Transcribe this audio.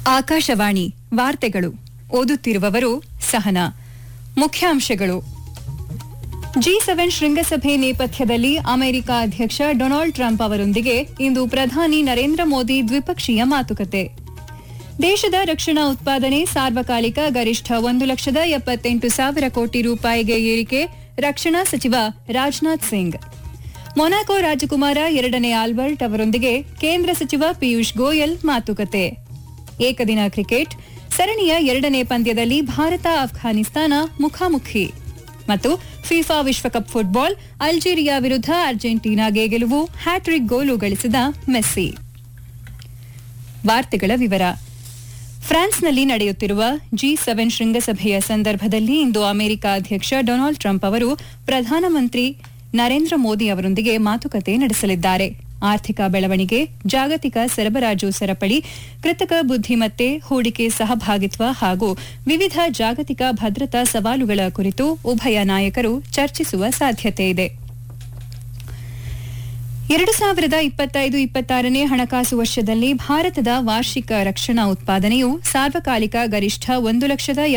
ಆಕಾಶವಾಣಿ ವಾರ್ತೆಗಳು ಓದುತ್ತಿರುವವರು ಸಹನಾ ಮುಖ್ಯಾಂಶಗಳು ಜಿ ಸೆವೆನ್ ಶೃಂಗಸಭೆ ನೇಪಥ್ಯದಲ್ಲಿ ಅಮೆರಿಕ ಅಧ್ಯಕ್ಷ ಡೊನಾಲ್ಡ್ ಟ್ರಂಪ್ ಅವರೊಂದಿಗೆ ಇಂದು ಪ್ರಧಾನಿ ನರೇಂದ್ರ ಮೋದಿ ದ್ವಿಪಕ್ಷೀಯ ಮಾತುಕತೆ ದೇಶದ ರಕ್ಷಣಾ ಉತ್ಪಾದನೆ ಸಾರ್ವಕಾಲಿಕ ಗರಿಷ್ಠ ಒಂದು ಲಕ್ಷದ ಎಪ್ಪತ್ತೆಂಟು ಸಾವಿರ ಕೋಟಿ ರೂಪಾಯಿಗೆ ಏರಿಕೆ ರಕ್ಷಣಾ ಸಚಿವ ರಾಜನಾಥ್ ಸಿಂಗ್ ಮೊನಾಕೋ ರಾಜಕುಮಾರ ಎರಡನೇ ಆಲ್ಬರ್ಟ್ ಅವರೊಂದಿಗೆ ಕೇಂದ್ರ ಸಚಿವ ಪಿಯೂಷ್ ಗೋಯಲ್ ಮಾತುಕತೆ ಏಕದಿನ ಕ್ರಿಕೆಟ್ ಸರಣಿಯ ಎರಡನೇ ಪಂದ್ಯದಲ್ಲಿ ಭಾರತ ಅಫ್ಘಾನಿಸ್ತಾನ ಮುಖಾಮುಖಿ ಮತ್ತು ಫಿಫಾ ವಿಶ್ವಕಪ್ ಫುಟ್ಬಾಲ್ ಅಲ್ಜೀರಿಯಾ ವಿರುದ್ಧ ಅರ್ಜೆಂಟೀನಾಗೆ ಗೆಲುವು ಹ್ಯಾಟ್ರಿಕ್ ಗೋಲು ಗಳಿಸಿದ ಮೆಸ್ಸಿ ವಾರ್ತೆಗಳ ವಿವರ ಫ್ರಾನ್ಸ್ನಲ್ಲಿ ನಡೆಯುತ್ತಿರುವ ಜಿ ಸೆವೆನ್ ಶೃಂಗಸಭೆಯ ಸಂದರ್ಭದಲ್ಲಿ ಇಂದು ಅಮೆರಿಕ ಅಧ್ಯಕ್ಷ ಡೊನಾಲ್ಡ್ ಟ್ರಂಪ್ ಅವರು ಪ್ರಧಾನಮಂತ್ರಿ ನರೇಂದ್ರ ಮೋದಿ ಅವರೊಂದಿಗೆ ಮಾತುಕತೆ ನಡೆಸಲಿದ್ದಾರೆ ಆರ್ಥಿಕ ಬೆಳವಣಿಗೆ ಜಾಗತಿಕ ಸರಬರಾಜು ಸರಪಳಿ ಕೃತಕ ಬುದ್ಧಿಮತ್ತೆ ಹೂಡಿಕೆ ಸಹಭಾಗಿತ್ವ ಹಾಗೂ ವಿವಿಧ ಜಾಗತಿಕ ಭದ್ರತಾ ಸವಾಲುಗಳ ಕುರಿತು ಉಭಯ ನಾಯಕರು ಚರ್ಚಿಸುವ ಸಾಧ್ಯತೆ ಇದೆ ಎರಡು ಸಾವಿರದ ಇಪ್ಪತ್ತೈದು ಇಪ್ಪತ್ತಾರನೇ ಹಣಕಾಸು ವರ್ಷದಲ್ಲಿ ಭಾರತದ ವಾರ್ಷಿಕ ರಕ್ಷಣಾ ಉತ್ಪಾದನೆಯು ಸಾರ್ವಕಾಲಿಕ ಗರಿಷ್ಠ ಒಂದು ಲಕ್ಷದ